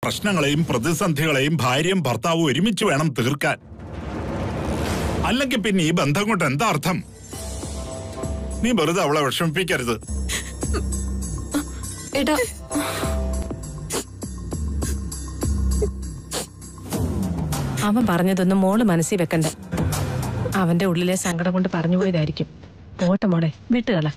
പ്രശ്നങ്ങളെയും പ്രതിസന്ധികളെയും ഭാര്യയും ഭർത്താവും ഒരുമിച്ച് വേണം തീർക്കാൻ അല്ലെങ്കിൽ പിന്നെ ഈ ബന്ധം കൊണ്ട് എന്താ അർത്ഥം നീ വെറുതെ അവളെ വിഷമിപ്പിക്കരുത് ഏട്ടാ അവൻ പറഞ്ഞതൊന്നും മോള് മനസ്സിൽ വെക്കണ്ട അവന്റെ ഉള്ളിലെ സങ്കടം കൊണ്ട് പറഞ്ഞു പോയതായിരിക്കും പോട്ടെ മോളെ വിട്ടുകള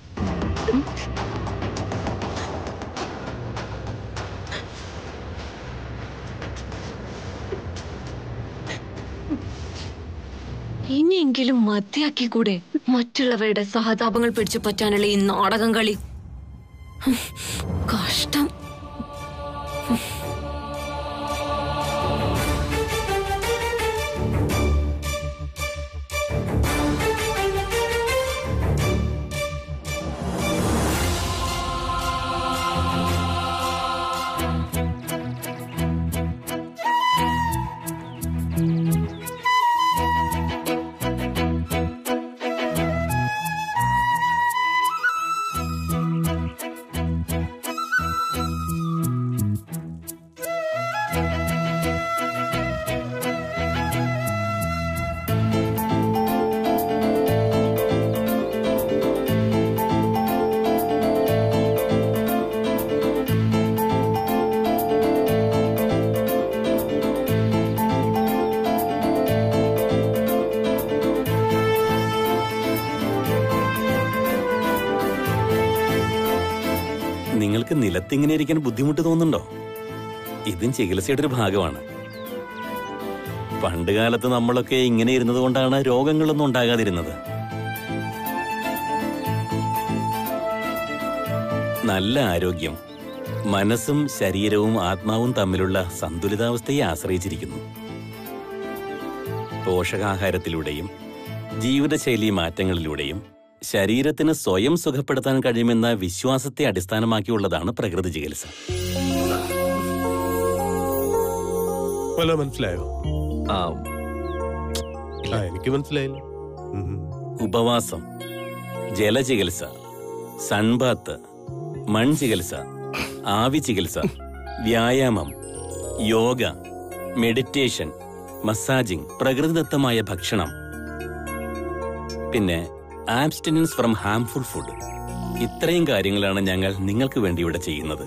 ഇനിയെങ്കിലും മതിയാക്കി കൂടെ മറ്റുള്ളവരുടെ സഹതാപങ്ങൾ പിടിച്ചു പറ്റാനുള്ള ഈ നാടകം കളി ഹും, കഷ്ടം നിങ്ങൾക്ക് നിലത്തിങ്ങനെ ഇരിക്കാൻ ബുദ്ധിമുട്ട് തോന്നുന്നുണ്ടോ ഇതും ചികിത്സയുടെ ഒരു ഭാഗമാണ് പണ്ട് കാലത്ത് നമ്മളൊക്കെ ഇങ്ങനെ ഇരുന്നത് കൊണ്ടാണ് രോഗങ്ങളൊന്നും ഉണ്ടാകാതിരുന്നത് നല്ല ആരോഗ്യം മനസ്സും ശരീരവും ആത്മാവും തമ്മിലുള്ള സന്തുലിതാവസ്ഥയെ ആശ്രയിച്ചിരിക്കുന്നു പോഷകാഹാരത്തിലൂടെയും ജീവിതശൈലി മാറ്റങ്ങളിലൂടെയും ശരീരത്തിന് സ്വയം സുഖപ്പെടുത്താൻ കഴിയുമെന്ന വിശ്വാസത്തെ അടിസ്ഥാനമാക്കിയുള്ളതാണ് പ്രകൃതി ചികിത്സ വല്ല മനസ്സിലായോ ആ ആ എനിക്ക് മനസ്സിലായില്ല ഉം. ഉപവാസം ജലചികിത്സ സൺബാത്ത് മൺചികിത്സ ആവി ചികിത്സ വ്യായാമം യോഗ മെഡിറ്റേഷൻ മസാജിംഗ് പ്രകൃതിദത്തമായ ഭക്ഷണം പിന്നെ ആബ്സ്റ്റിനൻസ് ഫ്രം ഹാംഫുൾ ഫുഡ് ഇത്രയും കാര്യങ്ങളാണ് ഞങ്ങൾ നിങ്ങൾക്ക് വേണ്ടി ഇവിടെ ചെയ്യുന്നത്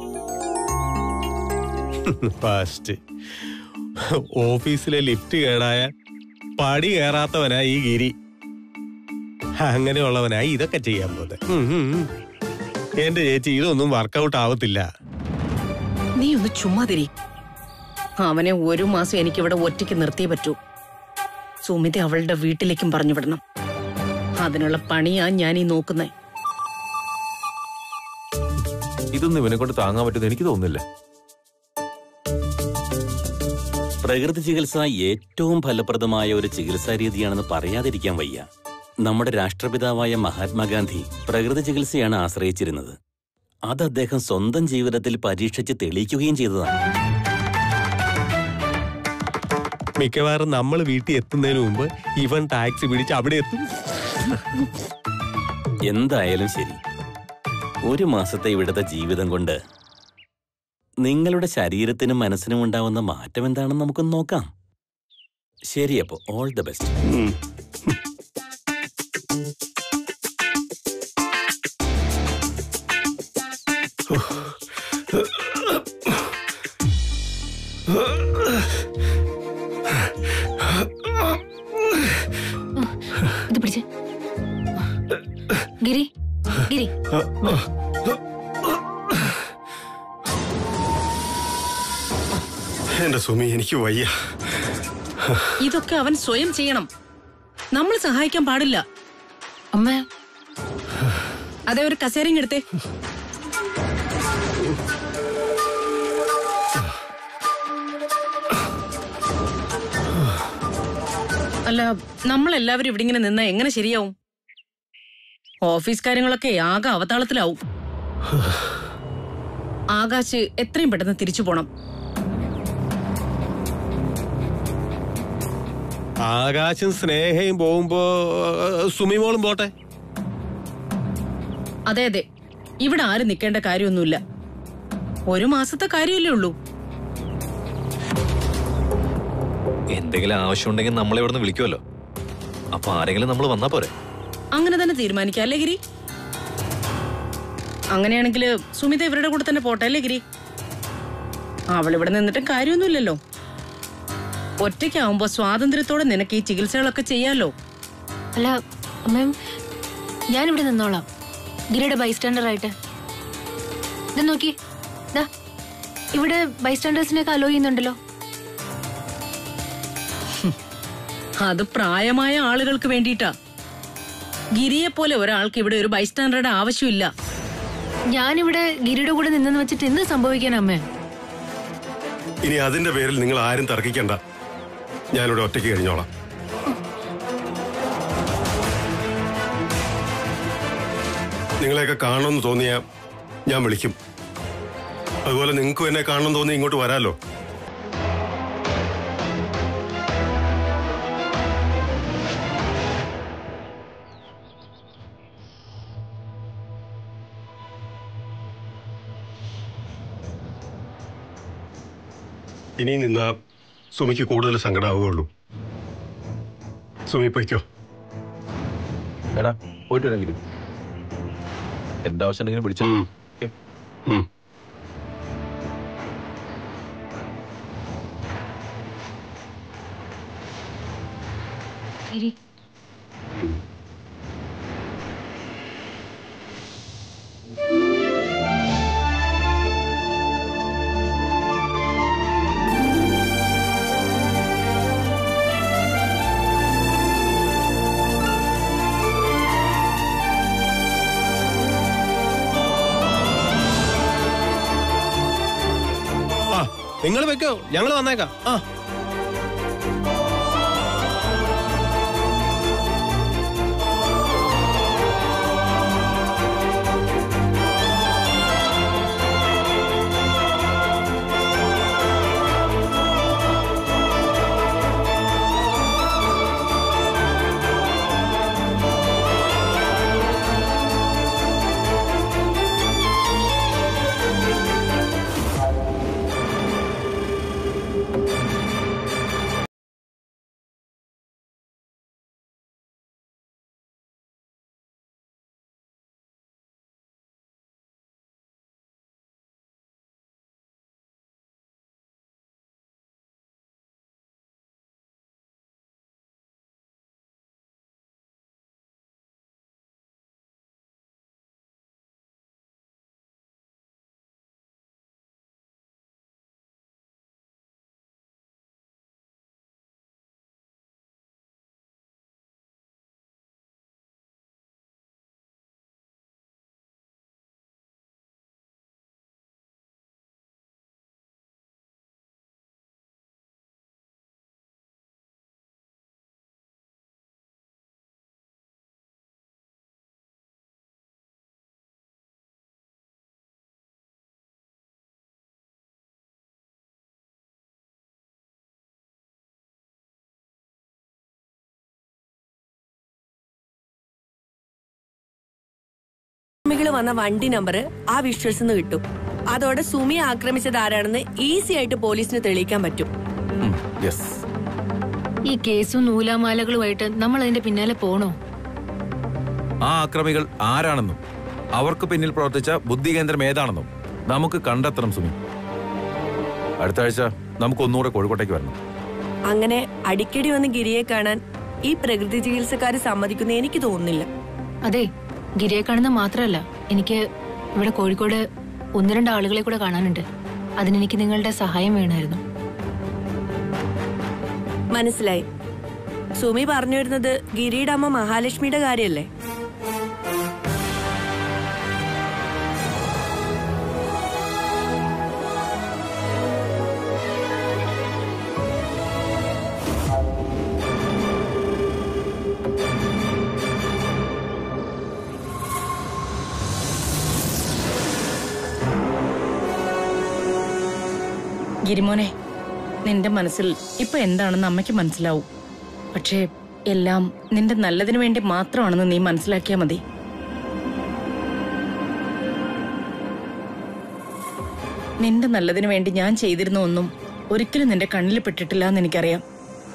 ഫസ്റ്റ് ഓഫീസിലെ ലിഫ്റ്റ് കേടായ പടി കയറാത്തവനാ ഈ ഗിരി അങ്ങനെയുള്ളവനായി ഇതൊക്കെ ചെയ്യാൻ പോകുന്നത് ഉം, ഉം, ഉം. എന്റെ ചേച്ചി ഇതൊന്നും വർക്കൗട്ട് ആവത്തില്ല നീ ഒന്ന് ചുമ്മാതിരി അവനെ ഒരു മാസം എനിക്കിവിടെ ഒറ്റയ്ക്ക് നിർത്തിയേ പറ്റൂ സുമിത അവളുടെ വീട്ടിലേക്കും പറഞ്ഞു വിടണം അതിനുള്ള പണിയാ ഞാൻ ഈ നോക്കുന്നേ ഇതൊന്നും ഇവനെ കൊണ്ട് താങ്ങാൻ പറ്റുമെന്ന് എനിക്ക് തോന്നുന്നില്ല പ്രകൃതി ചികിത്സ ഏറ്റവും ഫലപ്രദമായ ഒരു ചികിത്സാ രീതിയാണെന്ന് പറയാതിരിക്കാൻ വയ്യ നമ്മുടെ രാഷ്ട്രപിതാവായ മഹാത്മാഗാന്ധി പ്രകൃതി ചികിത്സയാണ് ആശ്രയിച്ചിരുന്നത് അത് അദ്ദേഹം സ്വന്തം ജീവിതത്തിൽ പരീക്ഷിച്ച് തെളിയിക്കുകയും ചെയ്തതാണ് മിക്കവാറും നമ്മൾ വീട്ടിൽ എത്തുന്നതിന് മുമ്പ് ഇവൻ ടാക്സി പിടിച്ച് അവിടെ എത്തും എന്തായാലും ശരി ഒരു മാസത്തെ ഇവിടുത്തെ ജീവിതം കൊണ്ട് നിങ്ങളുടെ ശരീരത്തിനും മനസ്സിനും ഉണ്ടാവുന്ന മാറ്റം എന്താണെന്ന് നമുക്ക് നോക്കാം ശരി അപ്പോ ഓൾ ദ ബെസ്റ്റ് ഉം. ഇത് പിടിച്ച് ഗിരി ഗിരി എന്റെ സുമി എനിക്ക് വയ്യ ഇതൊക്കെ അവൻ സ്വയം ചെയ്യണം നമ്മൾ സഹായിക്കാൻ പാടില്ല അമ്മ അതെ ഒരു കസേരയും എടുത്തേ അല്ല നമ്മളെല്ലാവരും ഇവിടെ ഇങ്ങനെ നിന്നാ എങ്ങനെ ശരിയാവും ഓഫീസ് കാര്യങ്ങളൊക്കെ ആകെ അവതാളത്തിലാവും ആകാശ് എത്രയും പെട്ടെന്ന് തിരിച്ചു പോണം ആകാശം സ്നേഹയും പോകുമ്പോ സുമി മോളും പോട്ടെ അതെ അതെ ഇവിടെ ആരും നിൽക്കേണ്ട കാര്യമൊന്നുമില്ല ഒരു മാസത്തെ കാര്യമല്ലേ ഉള്ളൂ എന്തെങ്കിലും ആവശ്യമുണ്ടെങ്കിൽ നമ്മളെ ഇവിടുന്ന് വിളിക്കുമല്ലോ അപ്പൊ ആരെങ്കിലും നമ്മൾ വന്നാ പോരെ അങ്ങനെ തന്നെ തീരുമാനിക്കാം അല്ലേ ഗിരി അങ്ങനെയാണെങ്കിൽ സുമിത ഇവരുടെ കൂടെ തന്നെ പോട്ടെ അല്ലേ ഗിരി അവളിവിടെ നിന്നിട്ട് കാര്യമൊന്നുമില്ലല്ലോ ഒറ്റയ്ക്കാവുമ്പോ സ്വാതന്ത്ര്യത്തോടെ നിനക്ക് ഈ ചികിത്സകളൊക്കെ ചെയ്യാലോ അല്ല അമ്മ ഞാനിവിടെ നിന്നോളാം ഗിരിയുടെ ബൈസ്റ്റാൻഡർ ആയിട്ട് ഇത് നോക്കി ദാ ഇവിടെ ബൈസ്റ്റാൻഡേഴ്സിനെയൊക്കെ അലോ ചെയ്യുന്നുണ്ടല്ലോ അത് പ്രായമായ ആളുകൾക്ക് വേണ്ടിയിട്ടാ ഗിരിയെ പോലെ ഒരാൾക്ക് ഇവിടെ ഒരു ബൈസ്റ്റാൻഡറുടെ ആവശ്യമില്ല ഞാനിവിടെ ഗിരിയുടെ കൂടെ നിന്നെന്ന് വെച്ചിട്ട് എന്ത് സംഭവിക്കാൻ അമ്മേ ഇനി അതിന്റെ പേരിൽ നിങ്ങൾ ആരും തർക്കിക്കണ്ട ഞാനിവിടെ ഒറ്റയ്ക്ക് കഴിഞ്ഞോളാം നിങ്ങളെയൊക്കെ കാണണമെന്ന് തോന്നിയ ഞാൻ വിളിക്കും അതുപോലെ നിങ്ങൾക്കും എന്നെ കാണണമെന്ന് തോന്നി ഇങ്ങോട്ട് വരാലോ ഇനി നിന്നാ സുമിക്ക് കൂടുതൽ സങ്കടമാവുകയുള്ളൂ സുമി പൊയ്ക്കോ എടാ പോയിട്ട് വരാമെങ്കിലും എന്റെ ആവശ്യം ഉണ്ടെങ്കിലും വിളിച്ചു ഉം. ഉം. ഗിരി ആ നിങ്ങൾ വെക്കോ ഞങ്ങൾ വന്നേക്കാം ആ സുമികള് വന്ന വണ്ടി നമ്പർ ആ വിഷ്വൽസ് നിന്ന് കിട്ടും അതോടെ സുമിയെ ആക്രമിച്ചത് ആരാണെന്ന് ഈസി ആയിട്ട് പോലീസിന് തെളിയിക്കാൻ പറ്റും യെസ് ഈ കേസും നൂലാമാലകളുമായിട്ട് നമ്മൾ അതിന്റെ പിന്നാലെ പോണോ ആ ആക്രമികൾ ആരാണെന്നും അവർക്ക് പിന്നിൽ പ്രവർത്തിച്ച ബുദ്ധികേന്ദ്രം ഏതാണെന്നും നമുക്ക് കണ്ടെത്തണം സുമി അടുത്ത ആഴ്ച നമുക്ക് ഒന്നുകൂടെ കോഴിക്കോട്ടേക്ക് വരണം അങ്ങനെ അടിക്കടി വന്ന് ഗിരിയെ കാണാൻ ഈ പ്രകൃതി ചികിത്സക്കാര് സമ്മതിക്കുന്ന എനിക്ക് തോന്നുന്നില്ല അതെ ഗിരിയെ കാണുന്ന മാത്രമല്ല എനിക്ക് ഇവിടെ കോഴിക്കോട് ഒന്ന് രണ്ട് ആളുകളെ കൂടെ കാണാനുണ്ട് അതിനെനിക്ക് നിങ്ങളുടെ സഹായം വേണമായിരുന്നു മനസ്സിലായി സുമി പറഞ്ഞു വരുന്നത് ഗിരിയുടെ അമ്മ മഹാലക്ഷ്മിയുടെ കാര്യല്ലേ ഗിരിമോനെ നിന്റെ മനസ്സിൽ ഇപ്പൊ എന്താണെന്ന് അമ്മയ്ക്ക് മനസ്സിലാവും പക്ഷേ എല്ലാം നിന്റെ നല്ലതിനു വേണ്ടി മാത്രമാണെന്ന് നീ മനസ്സിലാക്കിയാ മതി നിന്റെ നല്ലതിനു വേണ്ടി ഞാൻ ചെയ്തിരുന്ന ഒന്നും ഒരിക്കലും നിന്റെ കണ്ണിൽ പെട്ടിട്ടില്ല എന്ന് എനിക്കറിയാം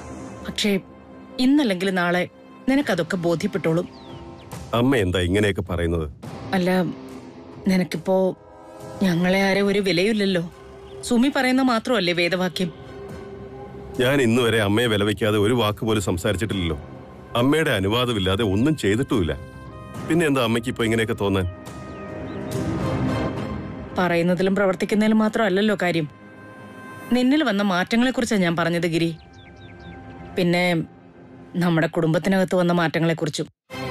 പക്ഷേ ഇന്നല്ലെങ്കിൽ നാളെ നിനക്കതൊക്കെ ബോധ്യപ്പെട്ടോളും അമ്മ എന്താ ഇങ്ങനെയൊക്കെ പറയുന്നത് അല്ല നിനക്കിപ്പോ ഞങ്ങളെ ആരെ ഒരു വിലയില്ലല്ലോ സുമി പറയുന്ന മാത്രമല്ലേ വേദവാക്യം ഞാൻ ഇന്ന് വരെ അമ്മയെ വിലവയ്ക്കാതെ ഒരു വാക്ക് പോലും സംസാരിച്ചിട്ടില്ലല്ലോ അമ്മയുടെ അനുവാദമില്ലാതെ ഒന്നും ചെയ്തിട്ടുമില്ല പിന്നെ എന്താ അമ്മയ്ക്ക് ഇപ്പൊ ഇങ്ങനെയൊക്കെ തോന്നാൻ പറയുന്നതിലും പ്രവർത്തിക്കുന്നതിലും മാത്രമല്ലല്ലോ കാര്യം നിന്നിൽ വന്ന മാറ്റങ്ങളെക്കുറിച്ചാണ് ഞാൻ പറഞ്ഞത് ഗിരി പിന്നെ നമ്മുടെ കുടുംബത്തിനകത്ത് വന്ന മാറ്റങ്ങളെക്കുറിച്ചും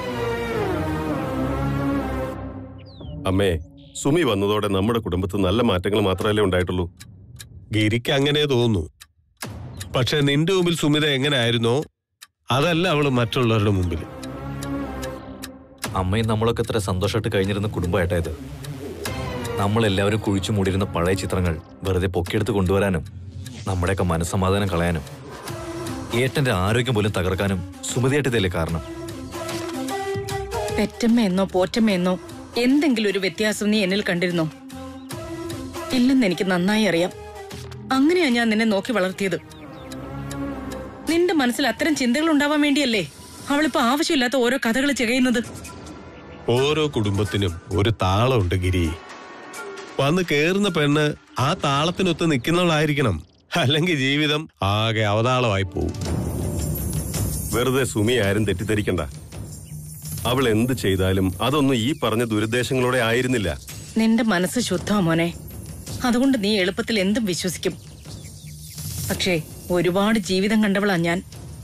അമ്മേ സുമി വന്നതോടെ നമ്മുടെ കുടുംബത്തിൽ നല്ല മാറ്റങ്ങൾ മാത്രമല്ലേ ഉണ്ടായിട്ടുള്ളൂ ഗിരിക്ക് അങ്ങനെ തോന്നുന്നു പക്ഷെ നിന്റെ മുമ്പിൽ സുമിത എങ്ങനെ ആയിരുന്നോ അതല്ല അവള് മറ്റുള്ളവരുടെ മുമ്പിൽ അമ്മയും നമ്മളൊക്കെ എത്ര സന്തോഷമായിട്ട് കഴിഞ്ഞിരുന്ന കുടുംബമായിട്ടാ ഇത് നമ്മളെല്ലാവരും കുഴിച്ചു മൂടിയിരുന്ന പഴയ ചിത്രങ്ങൾ വെറുതെ പൊക്കിയെടുത്ത് കൊണ്ടുവരാനും നമ്മുടെയൊക്കെ മനസ്സമാധാനം കളയാനും ഏട്ടന്റെ ആരോഗ്യം പോലും തകർക്കാനും സുമതിയായിട്ടതല്ലേ കാരണം പെറ്റമ്മ എന്നോ പോറ്റമ്മ എന്നോ എന്തെങ്കിലും ഒരു വ്യത്യാസം നീ എന്നിൽ കണ്ടിരുന്നോ ഇല്ലെന്ന് എനിക്ക് നന്നായി അറിയാം അങ്ങനെയാ ഞാൻ നിന്നെ നോക്കി വളർത്തിയത് നിന്റെ മനസ്സിൽ അത്തരം ചിന്തകൾ ഉണ്ടാവാൻ വേണ്ടിയല്ലേ അവളിപ്പോ ആവശ്യമില്ലാത്ത ഓരോ കഥകൾ ചെയ്യുന്നത് ഓരോ കുടുംബത്തിനും ഒരു താളമുണ്ട് ഗിരി വന്ന് കേറുന്ന പെണ്ണ് ആ താളത്തിനൊത്ത് നിൽക്കുന്നവളായിരിക്കണം അല്ലെങ്കിൽ ജീവിതം ആകെ അവതാളമായി പോവും വെറുതെ സുമി ആരും തെറ്റിദ്ധരിക്കണ്ട അവൾ എന്ത് ചെയ്താലും അതൊന്നും ഈ പറഞ്ഞ ദുരുദ്ദേശങ്ങളോടെ ആയിരുന്നില്ല നിന്റെ മനസ്സ് ശുദ്ധമാ മോനെ അതുകൊണ്ട് നീ എളുപ്പത്തിൽ എന്തും വിശ്വസിക്കും പക്ഷേ ഒരുപാട് ജീവിതം കണ്ടവളാ ഞാൻ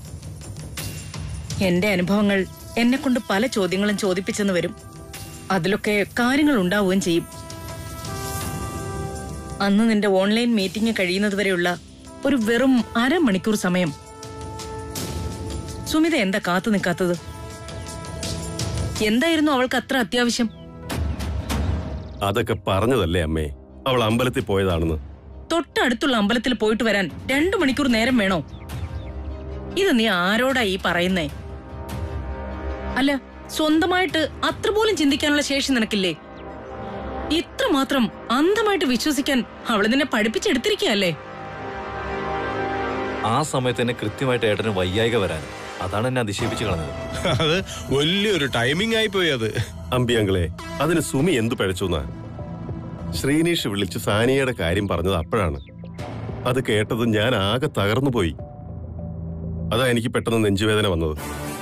എന്റെ അനുഭവങ്ങൾ എന്നെ കൊണ്ട് പല ചോദ്യങ്ങളും ചോദിപ്പിച്ചെന്ന് വരും അതിലൊക്കെ കാര്യങ്ങൾ ഉണ്ടാവുകയും ചെയ്യും അന്ന് നിന്റെ ഓൺലൈൻ മീറ്റിംഗ് കഴിയുന്നതുവരെയുള്ള ഒരു വെറും അരമണിക്കൂർ സമയം സുമിത എന്താ കാത്തു നിൽക്കാത്തത് എന്തായിരുന്നു അവൾക്ക് അത്ര അത്യാവശ്യം അതൊക്കെ പറഞ്ഞതല്ലേ അമ്മേ അവൾ അമ്പലത്തിൽ പോയതാണെന്ന് തൊട്ടടുത്തുള്ള അമ്പലത്തിൽ പോയിട്ട് വരാൻ രണ്ടു മണിക്കൂർ നേരം വേണോ ഇത് നീ ആരോടാ ഈ പറയുന്നേ അല്ല സ്വന്തമായിട്ട് അത്ര പോലും ചിന്തിക്കാനുള്ള ശേഷി നിനക്കില്ലേ ഇത്രമാത്രം അന്ധമായിട്ട് വിശ്വസിക്കാൻ അവള് നിന്നെ പഠിപ്പിച്ചെടുത്തിരിക്കുകയല്ലേ ആ സമയത്ത് തന്നെ കൃത്യമായിട്ട് ഏട്ടന് വയ്യായിക വരാൻ അതാണ് എന്നെ അതിശയിപ്പിച്ച് കളഞ്ഞത് അത് വലിയൊരു ടൈമിംഗ് ആയി പോയി അത് അമ്പിയങ്കളെ അതിന് സുമി എന്തു പഴച്ചുന്നാ ശ്രീനീഷ് വിളിച്ച് സാനിയയുടെ കാര്യം പറഞ്ഞത് അപ്പോഴാണ് അത് കേട്ടത് ഞാൻ ആകെ തകർന്നു പോയി അതാ എനിക്ക് പെട്ടെന്ന് നെഞ്ചുവേദന വന്നത്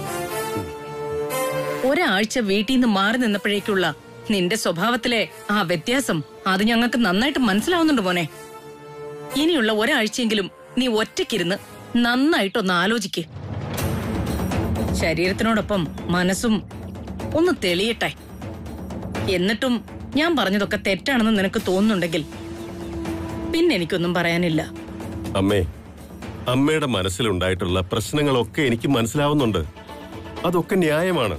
ഒരാഴ്ച വീട്ടിൽ നിന്ന് മാറി നിന്നപ്പോഴേക്കുള്ള നിന്റെ സ്വഭാവത്തിലെ ആ വ്യത്യാസം അത് ഞങ്ങൾക്ക് നന്നായിട്ട് മനസ്സിലാവുന്നുണ്ട് മോനെ ഇനിയുള്ള ഒരാഴ്ചയെങ്കിലും നീ ഒറ്റയ്ക്കിരുന്ന് നന്നായിട്ടൊന്ന് ആലോചിക്ക് ശരീരത്തിനോടൊപ്പം മനസ്സും ഒന്ന് തെളിയട്ടെ എന്നിട്ടും ഞാൻ പറഞ്ഞതൊക്കെ തെറ്റാണെന്ന് നിനക്ക് തോന്നുന്നുണ്ടെങ്കിൽ പിന്നെ എനിക്കൊന്നും പറയാനില്ല അമ്മേ അമ്മയുടെ മനസ്സിലുണ്ടായിട്ടുള്ള പ്രശ്നങ്ങളൊക്കെ എനിക്ക് മനസ്സിലാവുന്നുണ്ട് അതൊക്കെ ന്യായമാണ്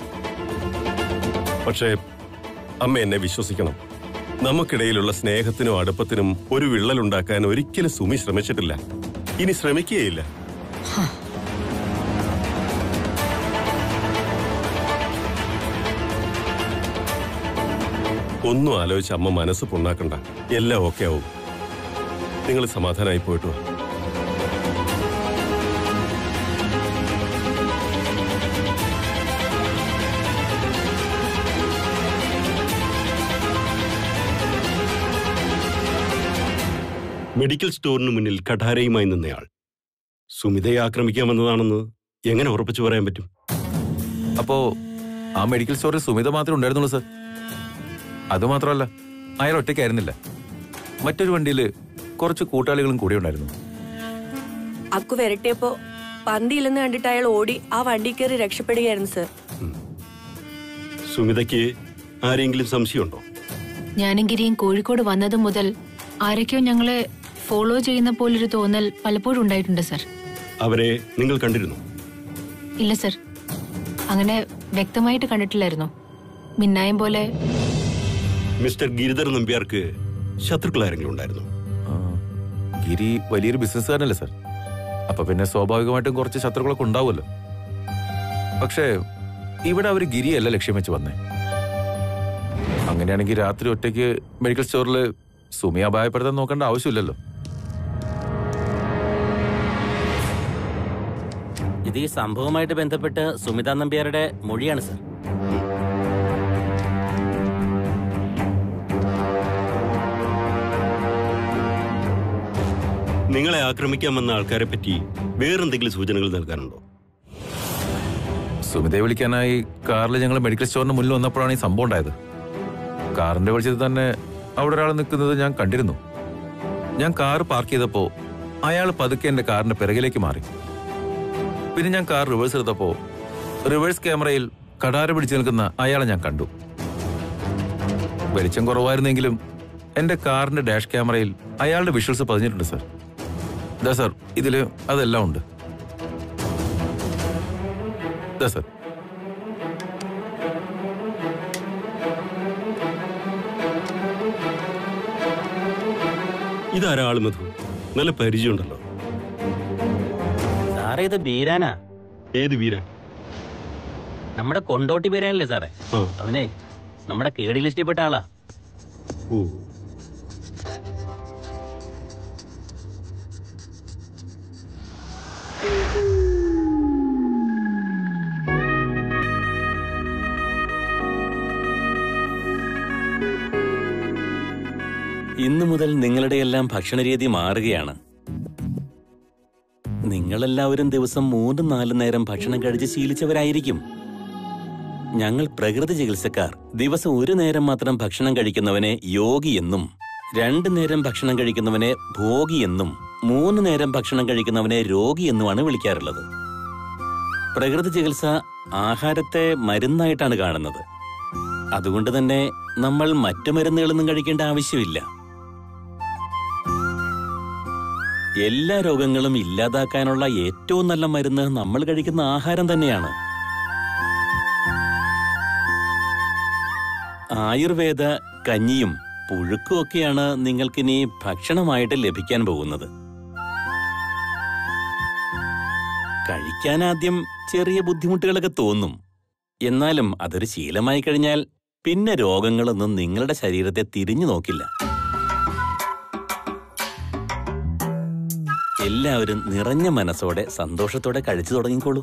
പക്ഷേ അമ്മ എന്നെ വിശ്വസിക്കണം നമുക്കിടയിലുള്ള സ്നേഹത്തിനും അടുപ്പത്തിനും ഒരു വിള്ളലുണ്ടാക്കാൻ ഒരിക്കലും സുമി ശ്രമിച്ചിട്ടില്ല ഇനി ശ്രമിക്കുകയില്ല ഒന്നും ആലോചിച്ച് അമ്മ മനസ്സ് പുണ്ണാക്കണ്ട എല്ലാം ഓക്കെ ആവും നിങ്ങൾ സമാധാനമായി പോയിട്ട് വാ മെഡിക്കൽ സ്റ്റോറിന് മുന്നിൽ കഠാരയുമായി നിന്നയാൾ സുമിതയെ ആക്രമിക്കാൻ വന്നതാണെന്ന് എങ്ങനെ ഉറപ്പിച്ചു പറയാൻ പറ്റും അപ്പോ ആ മെഡിക്കൽ സ്റ്റോറിൽ സുമിത മാത്രമേ ഉണ്ടായിരുന്നുള്ളൂ സർ അതുമാത്രമല്ല അയാൾ ഒറ്റയ്ക്കായിരുന്നില്ല മറ്റൊരു വണ്ടിയിൽ കുറച്ച് കൂട്ടാളികളും കൂടെ ഉണ്ടായിരുന്നു അക്കു വരട്ടിയപ്പോ പന്തിയില്ലെന്ന് കണ്ടിട്ട് അയാൾ ഓടി ആ വണ്ടി കയറി രക്ഷപ്പെടുകയായിരുന്നു സർ സുമിതയ്ക്ക് ആരെങ്കിലും സംശയമുണ്ടോ ഞാനും ഗിരിയും കോഴിക്കോട് വന്നത് മുതൽ ആരൊക്കെയോ ഞങ്ങളെ ഫോളോ ചെയ്യുന്ന പോലൊരു തോന്നൽ പലപ്പോഴും ഉണ്ടായിട്ടുണ്ട് സർ അവരെ നിങ്ങൾ കണ്ടിരുന്നു ഇല്ല സർ അങ്ങനെ വ്യക്തമായിട്ട് കണ്ടിട്ടില്ലായിരുന്നു മിന്നായം പോലെ മിസ്റ്റർ ഗിരിധർ നമ്പ്യാർക്ക് ശത്രുക്കൾ ആരെങ്കിലും ഉണ്ടായിരുന്നു ആ, ഗിരി വലിയൊരു ബിസിനസ്സുകാരനല്ലേ സർ അപ്പൊ പിന്നെ സ്വാഭാവികമായിട്ടും കുറച്ച് ശത്രുക്കളൊക്കെ ഉണ്ടാവുമല്ലോ പക്ഷേ ഇവിടെ അവർ ഗിരിയല്ല ലക്ഷ്യം വെച്ച് വന്നേ അങ്ങനെയാണെങ്കിൽ രാത്രി ഒറ്റയ്ക്ക് മെഡിക്കൽ സ്റ്റോറിൽ സുമി അപായപ്പെടുത്താൻ നോക്കേണ്ട ആവശ്യമില്ലല്ലോ ഇത് ഈ സംഭവവുമായിട്ട് ബന്ധപ്പെട്ട് സുമിത നമ്പ്യാരുടെ മൊഴിയാണ് സർ നിങ്ങളെ ആക്രമിക്കാൻ വന്ന ആൾക്കാരെ പറ്റി വേറെന്തെങ്കിലും സൂചനകൾ നൽകാനുണ്ടോ സുമിതയെ വിളിക്കാനായി കാറിൽ ഞങ്ങൾ മെഡിക്കൽ സ്റ്റോറിന് മുന്നിൽ വന്നപ്പോഴാണ് ഈ സംഭവം ഉണ്ടായത് കാറിന്റെ വെളിച്ചത്തിൽ തന്നെ അവിടെ ഒരാൾ നിൽക്കുന്നത് ഞാൻ കണ്ടിരുന്നു ഞാൻ കാർ പാർക്ക് ചെയ്തപ്പോ അയാൾ പതുക്കെ എന്റെ കാറിന്റെ പിറകിലേക്ക് മാറി പിന്നെ ഞാൻ കാർ റിവേഴ്സ് എടുത്തപ്പോ റിവേഴ്സ് ക്യാമറയിൽ കടാര പിടിച്ചു നിൽക്കുന്ന അയാളെ ഞാൻ കണ്ടു വെളിച്ചം കുറവായിരുന്നെങ്കിലും എന്റെ കാറിന്റെ ഡാഷ് ക്യാമറയിൽ അയാളുടെ വിഷ്വൽസ് പതിഞ്ഞിട്ടുണ്ട് സർ ഇതാ സർ ഇതില് അതെല്ലാം ഉണ്ട് ഇതാ സർ ഇതാരാ ആള് മധു നല്ല പരിചയമുണ്ടല്ലോ സാറേ ഇത് ബീരാനാ ഏത് വീരൻ നമ്മുടെ കൊണ്ടോട്ടി ബീരാനല്ലേ സാറേ ആ അവനെ നമ്മുടെ കേടി ലിസ്റ്റിൽ പെട്ട ആളാ ഓ ഇന്നു മുതൽ നിങ്ങളുടെയെല്ലാം ഭക്ഷണരീതി മാറുകയാണ് നിങ്ങളെല്ലാവരും ദിവസം മൂന്നും നാലും നേരം ഭക്ഷണം കഴിച്ച് ശീലിച്ചവരായിരിക്കും ഞങ്ങൾ പ്രകൃതി ചികിത്സക്കാർ ദിവസം ഒരു നേരം മാത്രം ഭക്ഷണം കഴിക്കുന്നവനെ യോഗി എന്നും രണ്ടു നേരം ഭക്ഷണം കഴിക്കുന്നവനെ ഭോഗി എന്നും മൂന്ന് നേരം ഭക്ഷണം കഴിക്കുന്നവനെ രോഗി എന്നുമാണ് വിളിക്കാറുള്ളത് പ്രകൃതി ചികിത്സ ആഹാരത്തെ മരുന്നായിട്ടാണ് കാണുന്നത് അതുകൊണ്ട് തന്നെ നമ്മൾ മറ്റു മരുന്നുകളൊന്നും കഴിക്കേണ്ട ആവശ്യമില്ല എല്ലാ രോഗങ്ങളും ഇല്ലാതാക്കാനുള്ള ഏറ്റവും നല്ല മരുന്ന് നമ്മൾ കഴിക്കുന്ന ആഹാരം തന്നെയാണ് ആയുർവേദ കഞ്ഞിയും പുഴുക്കും ഒക്കെയാണ് നിങ്ങൾക്കിനി ഭക്ഷണമായിട്ട് ലഭിക്കാൻ പോകുന്നത് കഴിക്കാൻ ആദ്യം ചെറിയ ബുദ്ധിമുട്ടുകളൊക്കെ തോന്നും എന്നാലും അതൊരു ശീലമായി കഴിഞ്ഞാൽ പിന്നെ രോഗങ്ങളൊന്നും നിങ്ങളുടെ ശരീരത്തെ തിരിഞ്ഞു നോക്കില്ല എല്ലാവരും നിറഞ്ഞ മനസ്സോടെ സന്തോഷത്തോടെ കഴിച്ചു തുടങ്ങിക്കോളൂ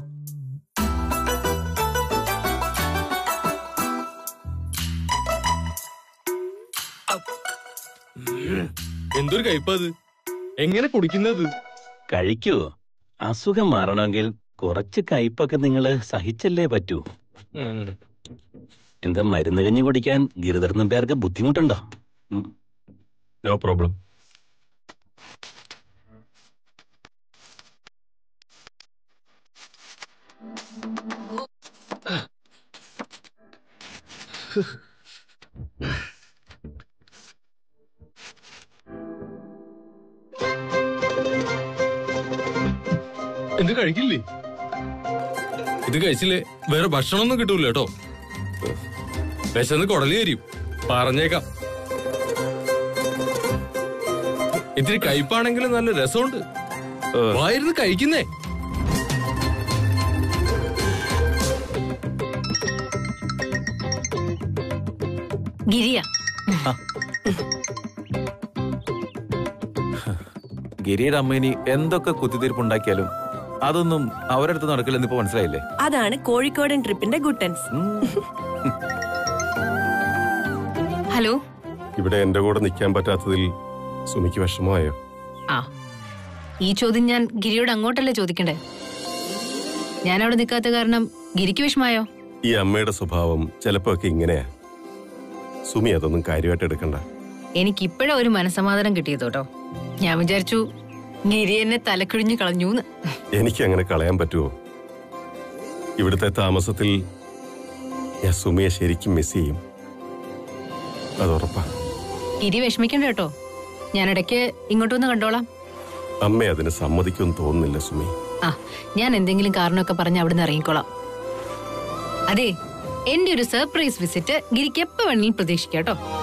എന്തൊരു കയ്പത് എങ്ങനെ കുടിക്കുന്നത് കഴിക്കൂ അസുഖം മാറണമെങ്കിൽ കുറച്ച് കയ്പൊക്കെ നിങ്ങൾ സഹിച്ചല്ലേ പറ്റൂ എന്താ മരുന്ന് കഞ്ഞി കുടിക്കാൻ ഗിരിധർ നമ്പ്യാർക്ക് ബുദ്ധിമുട്ടുണ്ടോ നോ പ്രോബ്ലം എന്ത് കഴിക്കില്ലേ ഇത് കഴിച്ചില്ലേ വേറെ ഭക്ഷണമൊന്നും കിട്ടൂല കേട്ടോ വിശന്ന് കുടലി തരും പറഞ്ഞേക്കാം ഇത്തിരി കയ്പാണെങ്കിലും നല്ല രസമുണ്ട് വായിരുന്ന് കഴിക്കുന്നേ ഗിരിയ ഗിരിയുടെ അമ്മ ഇനി എന്തൊക്കെ കുത്തിത്തീർപ്പുണ്ടാക്കിയാലും അതൊന്നും അവരടുത്ത് നടക്കില്ലെന്ന് ഇപ്പൊ മനസ്സിലായില്ലേ അതാണ് കോഴിക്കോടൻ ട്രിപ്പിന്റെ ഗുട്ടൻസ് ഹലോ ഇവിടെ എന്റെ കൂടെ നിൽക്കാൻ പറ്റാത്തതിൽ സുമിക്ക് വിഷമമായോ ആ ഈ ചോദ്യം ഞാൻ ഗിരിയോട് അങ്ങോട്ടല്ലേ ചോദിക്കണ്ടേ ഞാൻ അവിടെ നിൽക്കാത്ത കാരണം ഗിരിക്ക് വിഷമായോ ഈ അമ്മയുടെ സ്വഭാവം ചിലപ്പോ ഒക്കെ ഇങ്ങനെയാ സുമി അതൊന്നും കാര്യമായിട്ട് എടുക്കണ്ട എനിക്ക് ഇപ്പോഴാ ഒരു മനസമാധാനം കിട്ടിയത് കേട്ടോ ഞാൻ വിചാരിച്ചു ഗിരി എന്നെ തലക്കിഴിഞ്ഞു കളഞ്ഞൂന്ന് എനിക്ക് അങ്ങനെ കളയാൻ പറ്റുമോ ഇവിടുത്തെ താമസത്തിൽ ഞാൻ സുമിയെ ശരിക്കും മിസ് ചെയ്യും അത് ഉറപ്പാ ഗിരി വിഷമിക്കണ്ട കേട്ടോ ഞാൻ ഇടയ്ക്ക് ഇങ്ങോട്ടൊന്ന് കണ്ടോളാം അമ്മ അതിന് സമ്മതിക്കുമെന്ന് തോന്നുന്നില്ല സുമി ആ ഞാൻ എന്തെങ്കിലും കാരണമൊക്കെ പറഞ്ഞ് അവിടുന്ന് ഇറങ്ങിക്കോളാം അതെ എന്റെ ഒരു സർപ്രൈസ് വിസിറ്റ് ഗിരിക്ക് എപ്പോ വേണമെങ്കിലും പ്രതീക്ഷിക്കാം കേട്ടോ